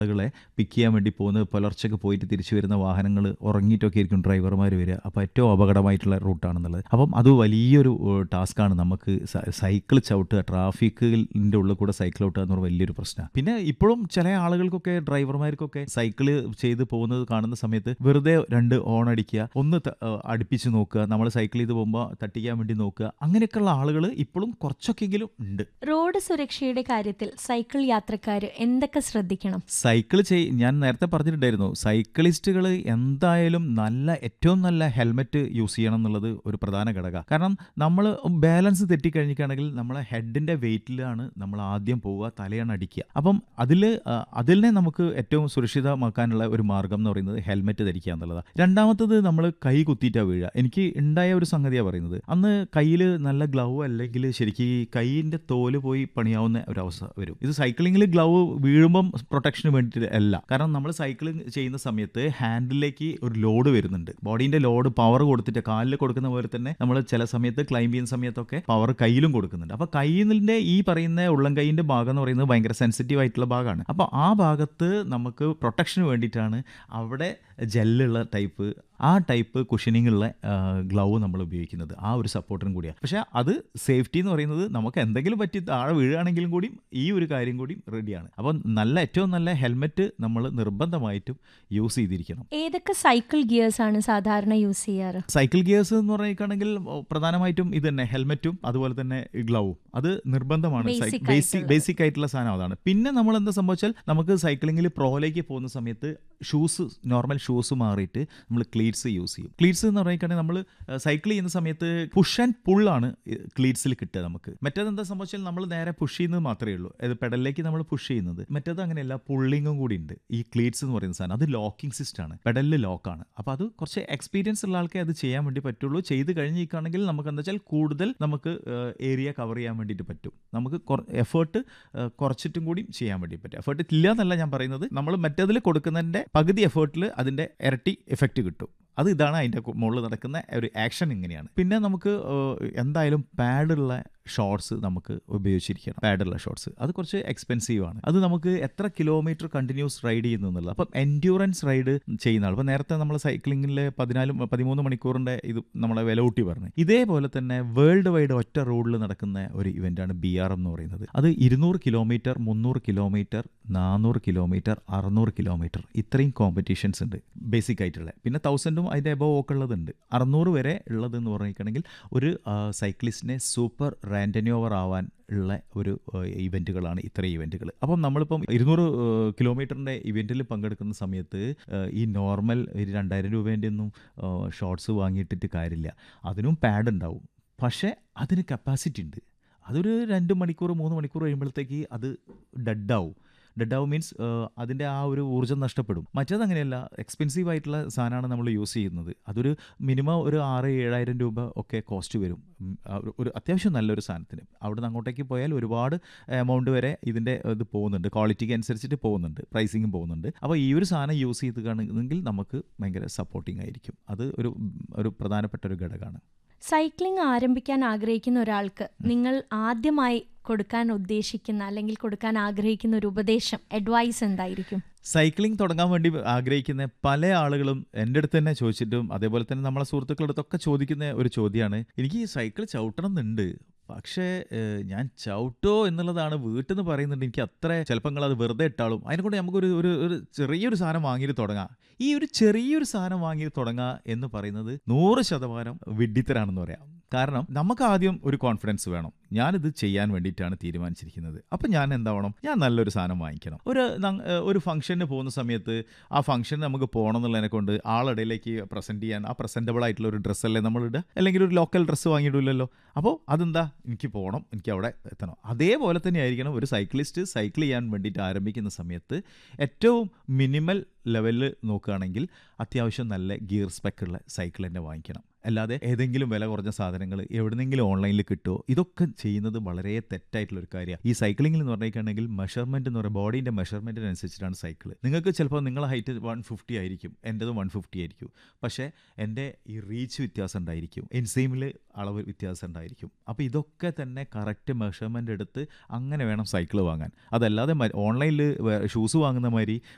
ആളുകളെ പിക്ക് ചെയ്യാൻ വേണ്ടി പോകുന്നത് പുലർച്ചയ്ക്ക് പോയിട്ട് തിരിച്ചു വരുന്ന വാഹനങ്ങൾ ഉറങ്ങിയിട്ടൊക്കെ ആയിരിക്കും ഡ്രൈവർമാർ വരിക അപ്പോൾ ഏറ്റവും അപകടമായിട്ടുള്ള റൂട്ടാണെന്നുള്ളത് അപ്പം അത് വലിയൊരു ടാസ്ക്കാണ് നമുക്ക് സൈക്കിൾ ചവിട്ടുക ട്രാഫിക്കിൻ്റെ ഉള്ളിൽ കൂടെ സൈക്കിൾ ചവിട്ടുക എന്ന് പറഞ്ഞ വലിയൊരു പ്രശ്നമാണ് പിന്നെ ഇപ്പോഴും ചില ആളുകൾക്കൊക്കെ ഡ്രൈവർമാർക്കൊക്കെ സൈക്കിള് ചെയ്ത് പോകുന്നത് കാണുന്ന സമയത്ത് വെറുതെ രണ്ട് ഓൺ അടിക്കുക ഒന്ന് ത- ഏഹ് അടുപ്പിച്ച് നോക്കുക നമ്മൾ സൈക്കിൾ ചെയ്ത് പോകുമ്പോൾ തട്ടിക്കാൻ വേണ്ടി നോക്കുക അങ്ങനെയൊക്കെയുള്ള ആളുകൾ ഇപ്പോഴും കുറച്ചൊക്കെങ്കിലും ഉണ്ട് റോഡ് സുരക്ഷയുടെ കാര്യത്തിൽ സൈക്കിൾ യാത്രക്കാർ എന്തൊക്കെ ശ്രദ്ധിക്കണം സൈക്കിൾ ചെയ് ഞാൻ നേരത്തെ പറഞ്ഞിട്ടുണ്ടായിരുന്നു സൈക്കിളിസ്റ്റുകൾ എന്തായാലും നല്ല ഏറ്റവും നല്ല ഹെൽമെറ്റ് യൂസ് ചെയ്യണം എന്നുള്ളത് ഒരു പ്രധാന ഘടകമാണ് കാരണം നമ്മൾ ബാലൻസ് തെറ്റിക്കഴിഞ്ഞിട്ടാണെങ്കിൽ നമ്മളെ ഹെഡിൻ്റെ വെയിറ്റിലാണ് നമ്മൾ ആദ്യം പോവുക തലയാണ് അടിക്കുക അപ്പം അതിൽ അതിനെ നമുക്ക് ഏറ്റവും സുരക്ഷിതമാക്കാനുള്ള ഒരു മാർഗം എന്ന് പറയുന്നത് ഹെൽമെറ്റ് ധരിക്കുക എന്നുള്ളതാണ് രണ്ടാമത്തത് നമ്മൾ കൈ കുത്തിയിട്ടാണ് വീഴുക എനിക്ക് ഉണ്ടായ ഒരു സംഗതിയാണ് പറയുന്നത് അന്ന് കയ്യിൽ നല്ല ഗ്ലൗ അല്ലെങ്കിൽ ശരിക്കും ഈ കൈയിൻ്റെ തോല് പോയി പണിയാവുന്ന ഒരു അവസ്ഥ വരും ഇത് സൈക്ലിങ്ങിൽ ഗ്ലൗ വീഴുമ്പം പ്രൊട്ടക്ഷന് വേണ്ടിയിട്ട് അല്ല കാരണം നമ്മൾ സൈക്ലിംഗ് ചെയ്യുന്ന സമയത്ത് ഹാൻഡിലേക്ക് ഒരു ലോഡ് വരുന്നുണ്ട് ബോഡീൻ്റെ ലോഡ് പവർ കൊടുത്തിട്ട് കാലിൽ കൊടുക്കുന്ന പോലെ തന്നെ നമ്മൾ ചില സമയത്ത് ക്ലൈംബ് ചെയ്യുന്ന സമയത്തൊക്കെ പവർ കയ്യിലും കൊടുക്കുന്നുണ്ട് അപ്പോൾ കയ്യിലിൻ്റെ ഈ പറയുന്ന ഉള്ളം കൈയിൻ്റെ ഭാഗം എന്ന് പറയുന്നത് ഭയങ്കര സെൻസിറ്റീവ് ആയിട്ടുള്ള ഭാഗമാണ് അപ്പോൾ ആ ഭാഗത്ത് നമുക്ക് പ്രൊട്ടക്ഷന് വേണ്ടിയിട്ടാണ് അവിടെ ജെല്ലുള്ള ടൈപ്പ് ആ ടൈപ്പ് കുഷനിങ് ഉള്ള ഗ്ലൗ നമ്മൾ ഉപയോഗിക്കുന്നത് ആ ഒരു സപ്പോർട്ടിനും കൂടിയാണ് പക്ഷേ അത് സേഫ്റ്റി എന്ന് പറയുന്നത് നമുക്ക് എന്തെങ്കിലും പറ്റി താഴെ വീഴുകയാണെങ്കിലും കൂടിയും ഈ ഒരു കാര്യം കൂടിയും റെഡിയാണ് അപ്പോൾ നല്ല ഏറ്റവും നല്ല ഹെൽമെറ്റ് നമ്മൾ നിർബന്ധമായിട്ടും യൂസ് ചെയ്തിരിക്കണം ഏതൊക്കെ സൈക്കിൾ ഗിയേഴ്സ് ആണ് സാധാരണ യൂസ് ചെയ്യാറ് സൈക്കിൾ ഗിയേഴ്സ് എന്ന് പറയുകയാണെങ്കിൽ പ്രധാനമായിട്ടും ഇത് തന്നെ ഹെൽമെറ്റും അതുപോലെ തന്നെ ഗ്ലൗവും അത് നിർബന്ധമാണ് Basic ബേസിക് ആയിട്ടുള്ളത്. ബേസിക് ആയിട്ടുള്ള സാധനം അതാണ് പിന്നെ നമ്മൾ എന്താ സംഭവിച്ചാൽ നമുക്ക് സൈക്ലിങ്ങിൽ പ്രോയിലേക്ക് പോകുന്ന സമയത്ത് ഷൂസ് നോർമൽ ഷൂസ് മാറിയിട്ട് നമ്മൾ ക്ലീറ്റ്സ് യൂസ് ചെയ്യും ക്ലീറ്റ്സ് എന്ന് പറയുകയാണെങ്കിൽ നമ്മൾ സൈക്കിൾ ചെയ്യുന്ന സമയത്ത് പുഷ് ആൻഡ് പുള്ളാണ് ക്ലീറ്റ്സിൽ കിട്ടുക നമുക്ക് മറ്റേത് എന്താ സംഭവിച്ചാൽ നമ്മൾ നേരെ പുഷ് ചെയ്യുന്നത് മാത്രമേ ഉള്ളൂ അത് പെഡലിലേക്ക് നമ്മൾ പുഷ് ചെയ്യുന്നത് മറ്റേത് അങ്ങനെയല്ല പുള്ളിങ്ങും കൂടി ഉണ്ട് ഈ ക്ലീറ്റ്സ് എന്ന് പറയുന്ന സാധനം അത് ലോക്കിംഗ് സിസ്റ്റം ആണ് പെഡലിൽ ലോക്കാണ് അപ്പോൾ അത് കുറച്ച് എക്സ്പീരിയൻസ് ഉള്ള ആൾക്കേ അത് ചെയ്യാൻ വേണ്ടി പറ്റുള്ളൂ ചെയ്ത് കഴിഞ്ഞിരിക്കുകയാണെങ്കിൽ നമുക്ക് എന്താ വെച്ചാൽ കൂടുതൽ നമുക്ക് ഏരിയ കവർ ചെയ്യാൻ വേണ്ടിയിട്ട് പറ്റും നമുക്ക് എഫേർട്ട് കുറച്ചിട്ടും കൂടി ചെയ്യാൻ വേണ്ടി പറ്റും എഫേർട്ട് ഇല്ല എന്നല്ല ഞാൻ പറയുന്നത് നമ്മൾ മറ്റേതിൽ കൊടുക്കുന്നതിൻ്റെ പകുതി എഫേർട്ടിൽ അതിൻ്റെ ഇരട്ടി എഫക്റ്റ് കിട്ടും അത് ഇതാണ് അതിൻ്റെ മുകളിൽ നടക്കുന്ന ഒരു ആക്ഷൻ ഇങ്ങനെയാണ് പിന്നെ നമുക്ക് ഏഹ്, എന്തായാലും പാഡുള്ള ഷോർട്സ് നമുക്ക് ഉപയോഗിച്ചിരിക്കണം പാഡുള്ള ഷോർട്സ് അത് കുറച്ച് എക്സ്പെൻസീവ് ആണ് അത് നമുക്ക് എത്ര കിലോമീറ്റർ കണ്ടിന്യൂസ് റൈഡ് ചെയ്യുന്നു എന്നുള്ളത് അപ്പം എൻഡ്യൂറൻസ് റൈഡ് ചെയ്യുന്ന ആൾ അപ്പം നേരത്തെ നമ്മൾ സൈക്ലിങ്ങിൽ പതിനാല് പതിമൂന്ന് മണിക്കൂറിൻ്റെ ഇത് നമ്മളെ വില കൂട്ടി പറഞ്ഞു ഇതേപോലെ തന്നെ വേൾഡ് വൈഡ് ഒറ്റ റോഡിൽ നടക്കുന്ന ഒരു ഇവൻ്റാണ് ബി ആർ എം എന്ന് പറയുന്നത് അത് ഇരുന്നൂറ് കിലോമീറ്റർ മുന്നൂറ് കിലോമീറ്റർ നാനൂറ് കിലോമീറ്റർ അറുന്നൂറ് കിലോമീറ്റർ ഇത്രയും കോമ്പറ്റീഷൻസ് ഉണ്ട് ബേസിക് ആയിട്ടുള്ള പിന്നെ തൗസൻഡും അതിൻ്റെ എബവ് ഒക്കെ ഉള്ളതുണ്ട് അറുന്നൂറ് വരെ ഉള്ളതെന്ന് പറഞ്ഞിട്ടുണ്ടെങ്കിൽ ഒരു സൈക്ലിസ്റ്റിനെ സൂപ്പർ റാൻഡന്യോവർ ആവാൻ ഉള്ള ഒരു ഇവൻറ്റുകളാണ് ഇത്രയും ഇവൻറ്റുകൾ അപ്പം നമ്മളിപ്പം ഇരുന്നൂറ് കിലോമീറ്ററിൻ്റെ ഇവൻറ്റിൽ പങ്കെടുക്കുന്ന സമയത്ത് ഏഹ്, ഈ നോർമൽ ഒരു രണ്ടായിരം രൂപേൻ്റെ ഒന്നും ഷോർട്സ് വാങ്ങിയിട്ടിട്ട് കാര്യമില്ല അതിനും പാഡ് ഉണ്ടാവും പക്ഷേ അതിന് കപ്പാസിറ്റി ഉണ്ട് അതൊരു രണ്ട് മണിക്കൂർ മൂന്ന് മണിക്കൂർ കഴിയുമ്പോഴത്തേക്ക് അത് ഡെഡാവും ഡെഡാവും മീൻസ് അതിൻ്റെ ആ ഒരു ഊർജ്ജം നഷ്ടപ്പെടും മറ്റേത് അങ്ങനെയല്ല എക്സ്പെൻസീവ് ആയിട്ടുള്ള സാധനമാണ് നമ്മൾ യൂസ് ചെയ്യുന്നത് അതൊരു മിനിമം ഒരു ആറ് ഏഴായിരം രൂപ ഒക്കെ കോസ്റ്റ് വരും ഉം, ആ ഒരു- ഒരു അത്യാവശ്യം നല്ലൊരു സാധനത്തിന് അവിടുന്ന് അങ്ങോട്ടേക്ക് പോയാൽ ഒരുപാട് എമൗണ്ട് വരെ ഇതിൻ്റെ ഇത് പോകുന്നുണ്ട് ക്വാളിറ്റിക്ക് അനുസരിച്ചിട്ട് പോകുന്നുണ്ട് പ്രൈസിങ്ങും പോകുന്നുണ്ട് അപ്പോൾ ഈ ഒരു സാധനം യൂസ് ചെയ്ത് കാണുന്നെങ്കിൽ നമുക്ക് ഭയങ്കര സപ്പോർട്ടിങ് ആയിരിക്കും അത് ഒരു ഒരു പ്രധാനപ്പെട്ട ഒരു ഘടകമാണ് സൈക്ലിംഗ് ആരംഭിക്കാൻ ആഗ്രഹിക്കുന്ന ഒരാൾക്ക് നിങ്ങൾ ആദ്യമായി കൊടുക്കാൻ ഉദ്ദേശിക്കുന്ന അല്ലെങ്കിൽ കൊടുക്കാൻ ആഗ്രഹിക്കുന്ന ഒരു ഉപദേശം അഡ്വൈസ് എന്തായിരിക്കും സൈക്ലിംഗ് തുടങ്ങാൻ വേണ്ടി ആഗ്രഹിക്കുന്ന പല ആളുകളും എൻ്റെ അടുത്ത് തന്നെ ചോദിച്ചിട്ടും അതേപോലെ തന്നെ നമ്മളെ സുഹൃത്തുക്കളുടെ അടുത്തൊക്കെ ചോദിക്കുന്ന ഒരു ചോദ്യമാണ് എനിക്ക് ഈ സൈക്കിൾ ചവിട്ടണം എന്നുണ്ട് പക്ഷേ ഏഹ്, ഞാൻ ചവിട്ടോ എന്നുള്ളതാണ് വീട്ടിൽ നിന്ന് പറയുന്നുണ്ട് എനിക്ക് അത്ര ചിലപ്പോൾ നിങ്ങൾ അത് വെറുതെ ഇട്ടാളും അതിനെക്കൊണ്ട് നമുക്കൊരു ഒരു ഒരു ചെറിയൊരു സാധനം വാങ്ങിയിട്ട് തുടങ്ങാം ഈ ഒരു ചെറിയൊരു സാധനം വാങ്ങിയിട്ട് തുടങ്ങുക എന്ന് പറയുന്നത് നൂറ് ശതമാനം വിഡ്ഢിത്തരാണെന്ന് പറയാം കാരണം നമുക്ക് ആദ്യം ഒരു കോൺഫിഡൻസ് വേണം ഞാനിത് ചെയ്യാൻ വേണ്ടിയിട്ടാണ് തീരുമാനിച്ചിരിക്കുന്നത് അപ്പം ഞാൻ എന്താവണം ഞാൻ നല്ലൊരു സാധനം വാങ്ങിക്കണം ഒരു നങ്- ഏഹ് ഒരു ഫംഗ്ഷന് പോകുന്ന സമയത്ത് ആ ഫംഗ്ഷൻ നമുക്ക് പോകണം എന്നുള്ളതിനെ കൊണ്ട് ആളിടയിലേക്ക് പ്രസൻറ്റ് ചെയ്യാൻ ആ പ്രസൻറ്റബിൾ ആയിട്ടുള്ള ഒരു ഡ്രസ്സല്ലേ നമ്മൾ ഇടുക അല്ലെങ്കിൽ ഒരു ലോക്കൽ ഡ്രസ്സ് വാങ്ങിയിടില്ലല്ലോ അപ്പോൾ അതെന്താ എനിക്ക് പോകണം എനിക്ക് അവിടെ എത്തണം അതേപോലെ തന്നെ ആയിരിക്കണം ഒരു സൈക്ലിസ്റ്റ് സൈക്കിൾ ചെയ്യാൻ വേണ്ടിയിട്ട് ആരംഭിക്കുന്ന സമയത്ത് ഏറ്റവും മിനിമൽ ലെവലിൽ നോക്കുകയാണെങ്കിൽ അത്യാവശ്യം നല്ല ഗിയർ സ്പെക്കുള്ള സൈക്കിൾ തന്നെ വാങ്ങിക്കണം അല്ലാതെ ഏതെങ്കിലും വില കുറഞ്ഞ സാധനങ്ങൾ എവിടെന്നെങ്കിലും ഓൺലൈനിൽ കിട്ടുമോ ഇതൊക്കെ ചെയ്യുന്നത് വളരെ തെറ്റായിട്ടുള്ള ഒരു കാര്യമാണ് ഈ സൈക്ലിങ്ങിൽ എന്ന് പറഞ്ഞിട്ടുണ്ടെങ്കിൽ മെഷർമെൻറ്റ് എന്ന് പറയുമ്പോൾ ബോഡീൻ്റെ മെഷർമെൻറ്റിനനുസരിച്ചിട്ടാണ് സൈക്കിൾ നിങ്ങൾക്ക് ചിലപ്പോൾ നിങ്ങളെ ഹൈറ്റ് വൺ ഫിഫ്റ്റി ആയിരിക്കും എൻ്റെത് വൺ ഫിഫ്റ്റി ആയിരിക്കും പക്ഷേ എൻ്റെ ഈ റീച്ച് വ്യത്യാസം ഉണ്ടായിരിക്കും എൻസൈമിൽ അളവ് വ്യത്യാസം ഉണ്ടായിരിക്കും അപ്പോൾ ഇതൊക്കെ തന്നെ കറക്റ്റ് മെഷർമെൻ്റ് എടുത്ത് അങ്ങനെ വേണം സൈക്കിൾ വാങ്ങാൻ അതല്ലാതെ ഓൺലൈനിൽ ഷൂസ് വാങ്ങുന്ന മാതിരി